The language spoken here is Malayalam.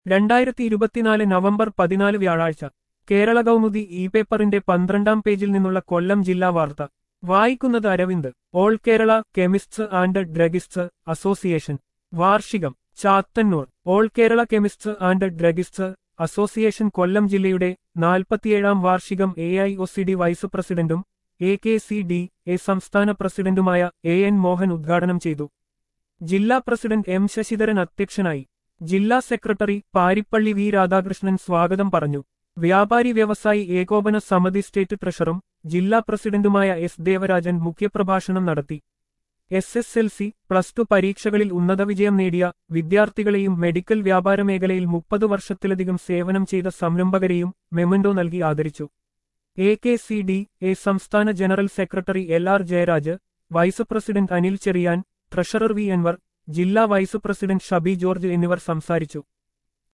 രണ്ടായിരത്തി ഇരുപത്തിനാല് നവംബർ പതിനാല് വ്യാഴാഴ്ച കേരള കൗമുദി ഇ പേപ്പറിന്റെ പന്ത്രണ്ടാം പേജിൽ നിന്നുള്ള കൊല്ലം ജില്ലാ വാർത്ത വായിക്കുന്നത് Aravind all Kerala chemists and druggists association വാർഷികം Chathannoor all Kerala chemists and druggists association Kollam ജില്ലയുടെ നാൽപ്പത്തിയേഴാം വാർഷികം A I O C D vice പ്രസിഡന്റും A K C D A സംസ്ഥാന പ്രസിഡന്റുമായ എ എൻ മോഹൻ ഉദ്ഘാടനം ചെയ്തു ജില്ലാ പ്രസിഡന്റ് എം ശശിധരൻ അധ്യക്ഷനായി ജില്ലാ സെക്രട്ടറി പാരിപ്പള്ളി വി രാധാകൃഷ്ണൻ സ്വാഗതം പറഞ്ഞു വ്യാപാരി വ്യവസായി ഏകോപന സമിതി സ്റ്റേറ്റ് ട്രഷറും ജില്ലാ പ്രസിഡന്റുമായ എസ് ദേവരാജൻ മുഖ്യപ്രഭാഷണം നടത്തി S S L C plus two പരീക്ഷകളിൽ ഉന്നത വിജയം നേടിയ വിദ്യാർത്ഥികളെയും മെഡിക്കൽ വ്യാപാര മേഖലയിൽ മുപ്പത് വർഷത്തിലധികം സേവനം ചെയ്ത സംരംഭകരെയും മെമന്റോ നൽകി ആദരിച്ചു A K C D A സംസ്ഥാന general secretary L R Jayaraj vice president Anil Cherian treasurer V Anvar ജില്ലാ വൈസ് പ്രസിഡന്റ് ഷബി ജോർജ് എന്നിവർ സംസാരിച്ചു